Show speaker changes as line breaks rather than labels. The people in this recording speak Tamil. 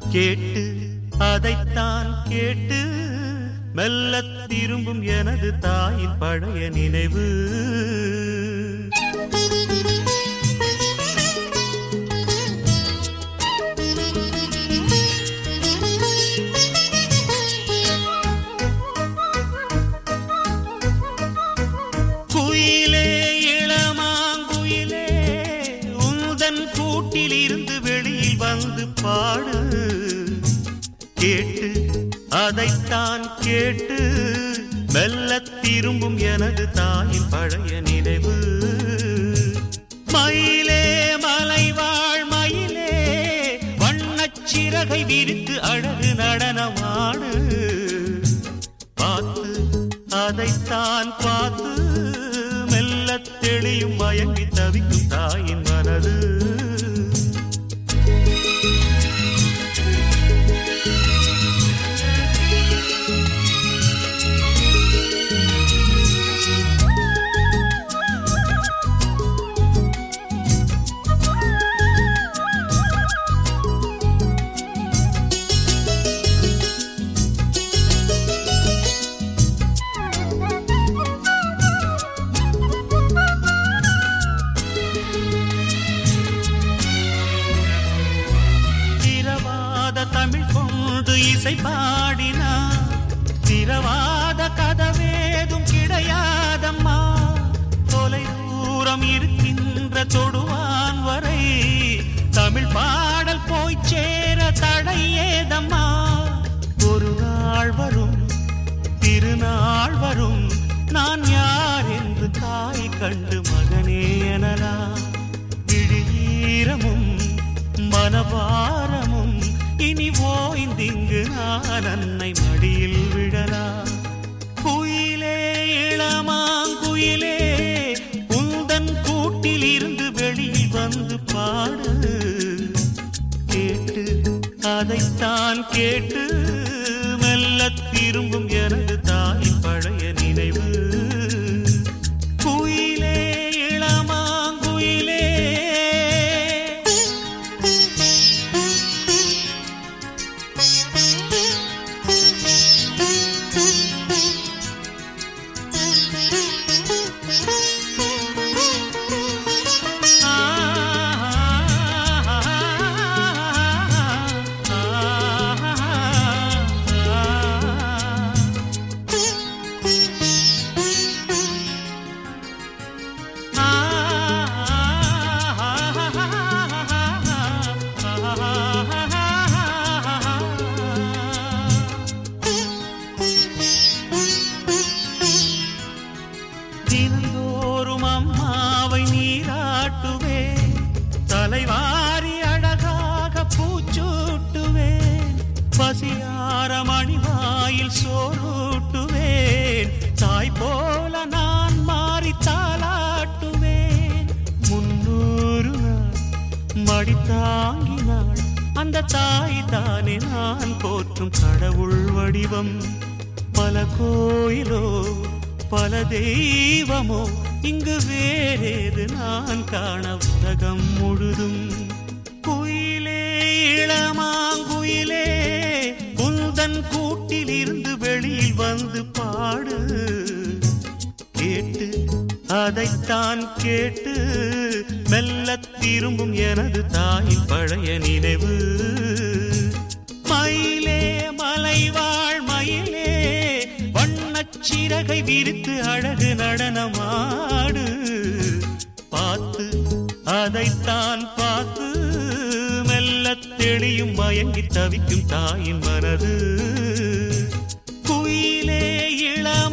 கேட்டு அதைத்தான் கேட்டு மெல்லத் திரும்பும் எனது தாயின் பழைய நினைவு குயிலே இளமாங்குயிலே உந்தன் கூட்டில் இருந்து வெளியில் வந்து பாடு கேட்டு அதைத்தான் கேட்டு மெல்லத் திரும்பும் எனது தாயின் பழைய நினைவு மயிலே மலைவாழ் மயிலே வண்ணச் சிறகை விரித்து அழகு நடனமாடு பார்த்து அதைத்தான் பார்த்து மெல்லத் தெளியும் மயங்கி தவிக்கும் தாயின் மனது திரவாத தமிழ் கொண்டு இசை பாடினார் திரவாத கதவேதும் கிடையாதம்மா தொலை தூரம் இருக்கின்ற தொடுவான் வரை தமிழ் பாடல் போய் சேர தடை ஏதம்மா ஒரு நாள் வரும் திருநாள் வரும் நான் யார் என்று தாய் கண்டு மகனே எனலாம் விழியீரமும் மனபாரமும் இனி ஓய்ந்திங்கு நான் அன்னை மடியில் விழலாம் குயிலே இளமாங்குயிலே உந்தன் கூட்டில் இருந்து வெளியில் வந்து பாடு கேட்டு அதைத்தான் கேட்டு மெல்லத் திரும்பும் எனது தாயின் பழைய நினைவு குயிலே இளமாங்குயிலே தினந்தோறும் அம்மாவை நீராட்டுவேன் தலைவாரி அழகாக பூச்சூட்டுவேன் பசியார மணிவாயில் சோறூட்டுவேன் தாய் போல நான் மாறி தாளாட்டுவேன் முன்னூறு நாள் மடி தாங்கினாள் அந்த தாய் தானே நான் போற்றும் கடவுள் வடிவம் பல கோயிலோ பல தெய்வமோ இங்கு வேறேது நான் காண உலகம் முழுதும் குயிலே இளமாங்குயிலே குந்தன் கூட்டில் இருந்து வெளியில் வந்து பாடு கேட்டு அதைத்தான் கேட்டு மெல்லத் திரும்பும் எனது தாயின் பழைய நினைவு மயிலே மலைவாழ் மயிலே வண்ணச் சிறகை விரித்து அழகு நடனமாடு பார்த்து அதைத்தான் பார்த்து மெல்லத் தெளியும் மயங்கி தவிக்கும் தாயின் மனது குயிலே இளம்